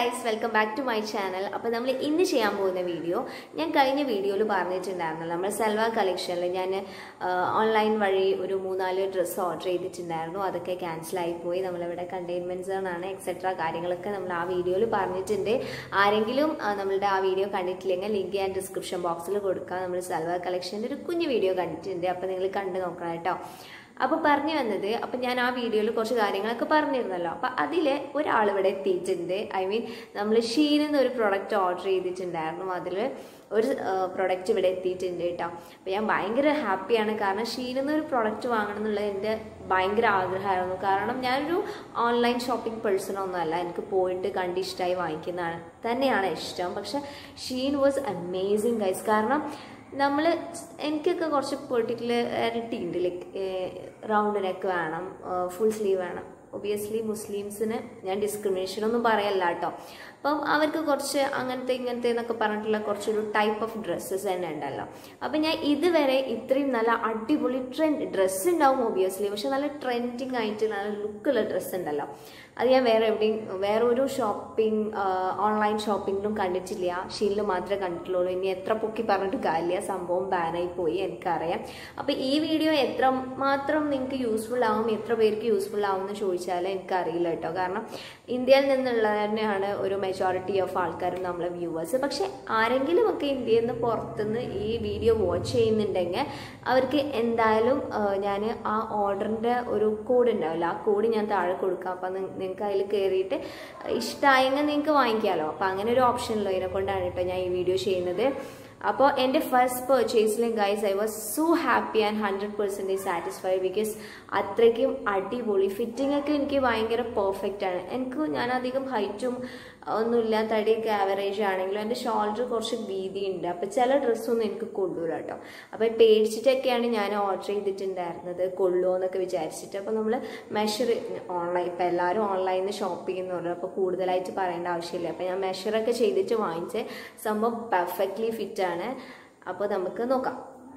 guys welcome back to my channel അപ്പോൾ നമ്മൾ ഇന്ന് ചെയ്യാൻ പോകുന്ന വീഡിയോ ഞാൻ കഴിഞ്ഞ വീഡിയോയിൽ പറഞ്ഞിട്ടുണ്ടായിരുന്നല്ലോ നമ്മൾ സെൽവ കളക്ഷനിൽ ഞാൻ ഓൺലൈൻ വഴി ഒരു മൂന്നാല് ഡ്രസ്സ് ഓർഡർ ചെയ്തിട്ടുണ്ടായിരുന്നു അതൊക്കെ ക്യാൻസലായി പോയി നമ്മളിവിടെ കണ്ടെയ്ൻമെൻറ്റ് സോണാണ് എക്സെട്ര കാര്യങ്ങളൊക്കെ നമ്മൾ ആ വീഡിയോയിൽ പറഞ്ഞിട്ടുണ്ട് ആരെങ്കിലും ആ, നമ്മളുടെ ആ വീഡിയോ കണ്ടിട്ടില്ലെങ്കിൽ ലിങ്ക് ഞാൻ ഡിസ്ക്രിപ്ഷൻ ബോക്സിൽ കൊടുക്കാം നമ്മൾ സെൽവ കളക്ഷൻ്റെ ഒരു കുഞ്ഞു വീഡിയോ കണ്ടിട്ടുണ്ട് അപ്പോൾ നിങ്ങൾ കണ്ടു നോക്കണം കേട്ടോ അപ്പോൾ പറഞ്ഞു വന്നത് അപ്പം ഞാൻ ആ വീഡിയോയിൽ കുറച്ച് കാര്യങ്ങളൊക്കെ പറഞ്ഞിരുന്നല്ലോ അപ്പം അതിൽ ഒരാൾ ഇവിടെ എത്തിയിട്ടുണ്ട് ഐ മീൻ നമ്മൾ ഷീനിൽ നിന്ന് ഒരു പ്രൊഡക്റ്റ് ഓർഡർ ചെയ്തിട്ടുണ്ടായിരുന്നു അതിൽ ഒരു പ്രൊഡക്റ്റ് ഇവിടെ എത്തിയിട്ടുണ്ട് കേട്ടോ അപ്പോൾ ഞാൻ ഭയങ്കര ഹാപ്പിയാണ് കാരണം ഷീനിൽ നിന്ന് ഒരു പ്രൊഡക്റ്റ് വാങ്ങണം എന്നുള്ളത് എൻ്റെ ഭയങ്കര ആഗ്രഹമായിരുന്നു കാരണം ഞാനൊരു ഓൺലൈൻ ഷോപ്പിംഗ് പേഴ്സൺ ഒന്നുമല്ല എനിക്ക് പോയിട്ട് കണ്ട് ഇഷ്ടമായി വാങ്ങിക്കുന്നതാണ് തന്നെയാണ് ഇഷ്ടം പക്ഷെ ഷീൻ വാസ് അമേസിങ് ഗൈസ് കാരണം നമ്മൾ എനിക്കൊക്കെ കുറച്ച് പെർട്ടിക്കുലറിറ്റി ഉണ്ട് ലൈക്ക് റൗണ്ട് നെക്ക് വേണം ഫുൾ സ്ലീവ് വേണം ഒബിയസ്ലി മുസ്ലിംസിന് ഞാൻ ഡിസ്ക്രിമിനേഷൻ ഒന്നും പറയല്ല കേട്ടോ അപ്പം അവർക്ക് കുറച്ച് അങ്ങനത്തെ ഇങ്ങനത്തെ എന്നൊക്കെ പറഞ്ഞിട്ടുള്ള കുറച്ചൊരു ടൈപ്പ് ഓഫ് ഡ്രസ്സസ് തന്നെ ഉണ്ടല്ലോ അപ്പം ഞാൻ ഇതുവരെ ഇത്രയും നല്ല അടിപൊളി ട്രെൻഡ് ഡ്രസ്സ് ഉണ്ടാവും ഒബിയസ്ലി പക്ഷെ നല്ല ട്രെൻഡിങ് ആയിട്ട് നല്ല ലുക്കുള്ള ഡ്രസ്സ് ഉണ്ടല്ലോ അത് ഞാൻ വേറെ എവിടെയും വേറെ ഒരു ഷോപ്പിംഗ് ഓൺലൈൻ ഷോപ്പിങ്ങിലും കണ്ടിട്ടില്ല ഷീലിൽ മാത്രമേ കണ്ടിട്ടുള്ളൂ ഇനി എത്ര പൊക്കി പറഞ്ഞിട്ട് കാര്യമില്ല സംഭവം ബാനായി പോയി എനിക്കറിയാം അപ്പോൾ ഈ വീഡിയോ എത്ര മാത്രം നിങ്ങൾക്ക് യൂസ്ഫുൾ ആവും എത്ര പേർക്ക് യൂസ്ഫുൾ ആവും എന്ന് ചോദിച്ചാൽ എനിക്കറിയില്ല കേട്ടോ കാരണം ഇന്ത്യയിൽ നിന്നുള്ള തന്നെയാണ് ഒരു മെജോറിറ്റി ഓഫ് ആൾക്കാരും നമ്മളെ വ്യൂവേഴ്സ് പക്ഷെ ആരെങ്കിലും ഒക്കെ ഇന്ത്യയിൽ നിന്ന് പുറത്തുനിന്ന് ഈ വീഡിയോ വാച്ച് ചെയ്യുന്നുണ്ടെങ്കിൽ അവർക്ക് എന്തായാലും ഞാൻ ആ ഓർഡറിൻ്റെ ഒരു കോഡ് ഉണ്ടാവില്ല ആ കോഡ് ഞാൻ താഴെ കൊടുക്കാം അപ്പം നിങ്ങൾക്ക് അതിൽ കയറിയിട്ട് ഇഷ്ടമായെങ്കിൽ നിങ്ങൾക്ക് വാങ്ങിക്കാമല്ലോ അപ്പം അങ്ങനെ ഒരു ഓപ്ഷൻ ഉള്ളൂ ഇതിനെ കൊണ്ടാണ് കേട്ടോ ഞാൻ ഈ വീഡിയോ ചെയ്യുന്നത് അപ്പോൾ എൻ്റെ ഫസ്റ്റ് പർച്ചേസിലും guys I was so happy and hundred percentage satisfied because അത്രയ്ക്കും അടിപൊളി ഫിറ്റിംഗ് ഒക്കെ എനിക്ക് ഭയങ്കര പെർഫെക്റ്റ് ആണ് എനിക്ക് ഞാൻ അധികം ഹൈറ്റും ഒന്നുമില്ല തടിയൊക്കെ ആവറേജ് ആണെങ്കിലും എൻ്റെ ഷോൾഡർ കുറച്ച് വീതിയുണ്ട് അപ്പോൾ ചില ഡ്രസ്സൊന്നും എനിക്ക് കൊള്ളൂല കേട്ടോ അപ്പോൾ പേടിച്ചിട്ടൊക്കെയാണ് ഞാൻ ഓർഡർ ചെയ്തിട്ടുണ്ടായിരുന്നത് കൊള്ളുമോ എന്നൊക്കെ വിചാരിച്ചിട്ട് അപ്പോൾ നമ്മൾ മെഷർ ഓൺലൈൻ ഇപ്പോൾ എല്ലാവരും ഓൺലൈനിൽ ഷോപ്പ് ചെയ്യുന്നുള്ളൂ അപ്പോൾ കൂടുതലായിട്ട് പറയേണ്ട ആവശ്യമില്ല അപ്പോൾ ഞാൻ മെഷറൊക്കെ ചെയ്തിട്ട് വാങ്ങിച്ച് സംഭവം പെർഫെക്റ്റ്ലി ഫിറ്റാണ് അപ്പോൾ നമുക്ക് നോക്കാം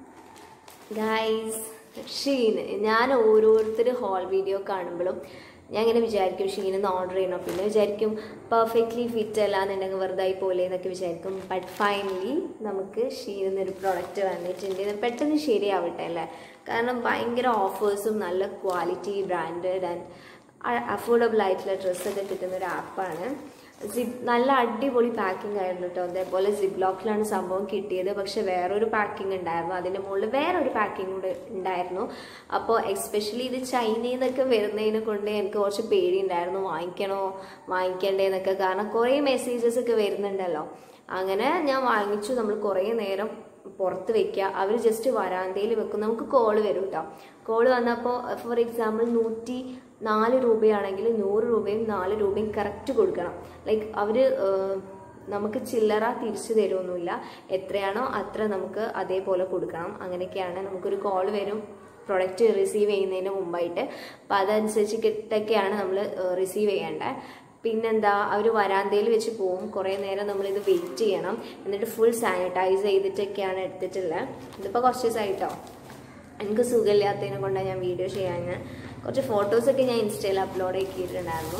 ഗൈസ് ഷീൻ ഞാൻ ഓരോരുത്തർ ഹോൾ വീഡിയോ കാണുമ്പോഴും ഞാൻ ഇങ്ങനെ വിചാരിക്കും ഷീനൊന്ന് ഓർഡർ ചെയ്യണം പിന്നെ വിചാരിക്കും പെർഫെക്റ്റ്ലി ഫിറ്റ് അല്ല എന്നുണ്ടെങ്കിൽ വെറുതെ പോലെ എന്നൊക്കെ വിചാരിക്കും ബട്ട് ഫൈനലി നമുക്ക് ഷീനിൽ നിന്നൊരു പ്രൊഡക്റ്റ് വന്നിട്ടുണ്ട് ഇത് പെട്ടെന്ന് ശരിയാവട്ടെ അല്ലേ കാരണം ഭയങ്കര ഓഫേഴ്സും നല്ല ക്വാളിറ്റി ബ്രാൻഡഡ് ആൻഡ് അഫോർഡബിൾ ആയിട്ടുള്ള ഡ്രസ്സൊക്കെ കിട്ടുന്ന ഒരു ആപ്പാണ് സിബ് നല്ല അടിപൊളി പാക്കിംഗ് ആയിരുന്നു കേട്ടോ അതേപോലെ സിബ് ലോക്കിലാണ് സംഭവം കിട്ടിയത് പക്ഷെ വേറൊരു പാക്കിംഗ് ഉണ്ടായിരുന്നു അതിൻ്റെ മുകളിൽ വേറൊരു പാക്കിംഗ് കൂടെ ഉണ്ടായിരുന്നു അപ്പോൾ എസ്പെഷ്യലി ഇത് ചൈനയിൽ നിന്നൊക്കെ വരുന്നതിനെ കൊണ്ട് എനിക്ക് കുറച്ച് പേടിയുണ്ടായിരുന്നു വാങ്ങിക്കണോ വാങ്ങിക്കണ്ടേ എന്നൊക്കെ കാരണം കുറേ മെസ്സേജസ് ഒക്കെ വരുന്നുണ്ടല്ലോ അങ്ങനെ ഞാൻ വാങ്ങിച്ചു നമ്മൾ കുറേ നേരം പുറത്ത് വെക്കുക അവർ ജസ്റ്റ് വരാന്തയിൽ വെക്കും നമുക്ക് കോള് വരും കേട്ടോ കോള് വന്നപ്പോൾ ഫോർ എക്സാമ്പിൾ നൂറ്റി നാല് രൂപയാണെങ്കിൽ നൂറ് രൂപയും നാല് രൂപയും കറക്റ്റ് കൊടുക്കണം ലൈക്ക് അവർ നമുക്ക് ചില്ലറ തിരിച്ചു തരുമൊന്നുമില്ല എത്രയാണോ അത്ര നമുക്ക് അതേപോലെ കൊടുക്കണം അങ്ങനെയൊക്കെയാണ് നമുക്കൊരു കോൾ വരും പ്രൊഡക്റ്റ് റിസീവ് ചെയ്യുന്നതിന് മുമ്പായിട്ട് അപ്പോൾ അതനുസരിച്ചിട്ടൊക്കെയാണ് നമ്മൾ റിസീവ് ചെയ്യേണ്ടത് പിന്നെന്താ അവർ വരാന്തയിൽ വെച്ച് പോവും കുറേ നേരം നമ്മളിത് വെയിറ്റ് ചെയ്യണം എന്നിട്ട് ഫുൾ സാനിറ്റൈസ് ചെയ്തിട്ടൊക്കെയാണ് എടുത്തിട്ടുള്ളത് ഇതിപ്പോൾ കുറച്ച് ദിവസമായിട്ടോ എനിക്ക് സുഖമില്ലാത്തതിനെ കൊണ്ടാണ് ഞാൻ വീഡിയോ ചെയ്യാൻ കുറച്ച് ഫോട്ടോസൊക്കെ ഞാൻ ഇൻസ്റ്റയിൽ അപ്ലോഡ് ആക്കിയിട്ടുണ്ടായിരുന്നു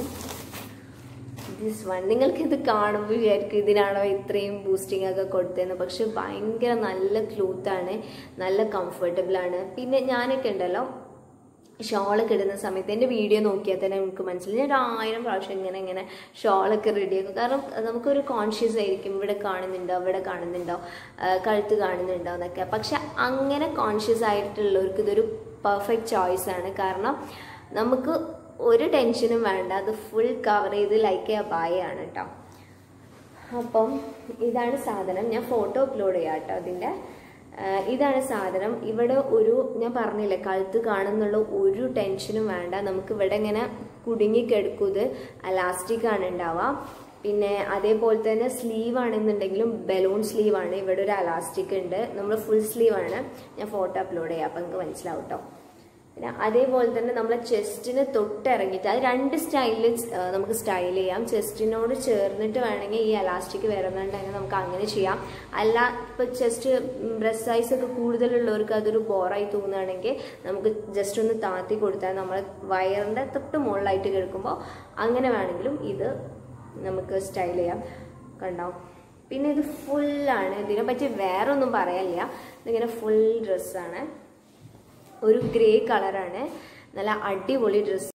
ദിസ് വൺ നിങ്ങൾക്ക് ഇത് കാണുമ്പോൾ വിചാരിക്കും ഇതിനാണോ ഇത്രയും ബൂസ്റ്റിംഗ് ഒക്കെ കൊടുത്തതെന്ന് പക്ഷെ ഭയങ്കര നല്ല ക്ലോത്താണ് നല്ല കംഫർട്ടബിൾ ആണ് പിന്നെ ഞാനൊക്കെ ഉണ്ടല്ലോ ഷോളൊക്കെ ഇടുന്ന സമയത്ത് എൻ്റെ വീഡിയോ നോക്കിയാൽ തന്നെ നമുക്ക് മനസ്സിലായി ഞാൻ ഒരു ആയിരം പ്രാവശ്യം ഇങ്ങനെ ഇങ്ങനെ ഷോളൊക്കെ റെഡിയാക്കും കാരണം നമുക്കൊരു കോൺഷ്യസ് ആയിരിക്കും ഇവിടെ കാണുന്നുണ്ടോ ഇവിടെ കാണുന്നുണ്ടോ ആ, കഴുത്ത് കാണുന്നുണ്ടോ എന്നൊക്കെ പക്ഷെ അങ്ങനെ കോൺഷ്യസ് ആയിട്ടുള്ളവർക്ക് ഇതൊരു പെർഫെക്റ്റ് ചോയ്സ് ആണ് കാരണം നമുക്ക് ഒരു ടെൻഷനും വേണ്ട അത് ഫുൾ കവർ ചെയ്ത് ലൈക്ക് എ ബായ് ആണ് കേട്ടോ അപ്പം ഇതാണ് സാധനം ഞാൻ ഫോട്ടോ അപ്ലോഡ് ചെയ്യാം കേട്ടോ അതിൻ്റെ ആഹ് ഇതാണ് സാധനം ഇവിടെ ഒരു ഞാൻ പറഞ്ഞില്ലേ കഴുത്ത് കാണുന്നുള്ള ഒരു ടെൻഷനും വേണ്ട നമുക്ക് ഇവിടെ ഇങ്ങനെ കുടുങ്ങിക്കെടുക്കും ഇത് അലാസ്റ്റിക് ആണ് ഉണ്ടാവുക പിന്നെ അതേപോലെ തന്നെ സ്ലീവ് ആണെന്നുണ്ടെങ്കിലും ബലൂൺ സ്ലീവ് ആണ് ഇവിടെ ഒരു അലാസ്റ്റിക് ഉണ്ട് നമ്മൾ ഫുൾ സ്ലീവ് ആണ് ഞാൻ ഫോട്ടോ അപ്ലോഡ് ചെയ്യാം അപ്പം നിങ്ങൾക്ക് മനസ്സിലാവും കേട്ടോ പിന്നെ അതേപോലെ തന്നെ നമ്മളെ ചെസ്റ്റിന് തൊട്ടിറങ്ങിയിട്ട് അത് രണ്ട് സ്റ്റൈലിൽ നമുക്ക് സ്റ്റൈൽ ചെയ്യാം ചെസ്റ്റിനോട് ചേർന്നിട്ട് വേണമെങ്കിൽ ഈ അലാസ്റ്റിക് വരുന്നുണ്ടെങ്കിൽ നമുക്ക് അങ്ങനെ ചെയ്യാം അല്ല ഇപ്പൊ ചെസ്റ്റ് ബ്രസ്റ്റ് സൈസ് ഒക്കെ കൂടുതലുള്ളവർക്ക് അതൊരു ബോറായി തോന്നുകയാണെങ്കിൽ നമുക്ക് ജസ്റ്റ് ഒന്ന് താത്തി കൊടുത്താൽ നമ്മൾ വയറിന്റെ തൊട്ട് മുകളിലായിട്ട് കിടക്കുമ്പോൾ അങ്ങനെ വേണമെങ്കിലും ഇത് നമുക്ക് സ്റ്റൈൽ ചെയ്യാം കണ്ടോ പിന്നെ ഇത് ഫുള്ളാണ് ഇതിനെ പറ്റി വേറെ ഒന്നും പറയാനില്ല ഇതിങ്ങനെ ഫുൾ ഡ്രസ്സാണ് ഒരു ഗ്രേ കളറാണ് നല്ല അടിപൊളി ഡ്രസ്സ്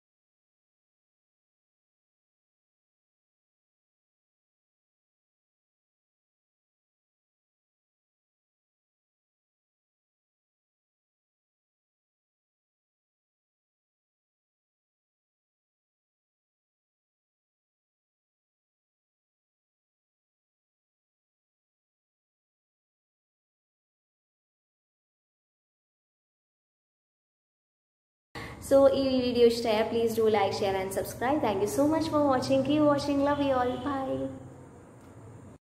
So, ഈ വീഡിയോ ഇഷ്ടമായ please do like share and subscribe thank you so much for watching keep watching love you all by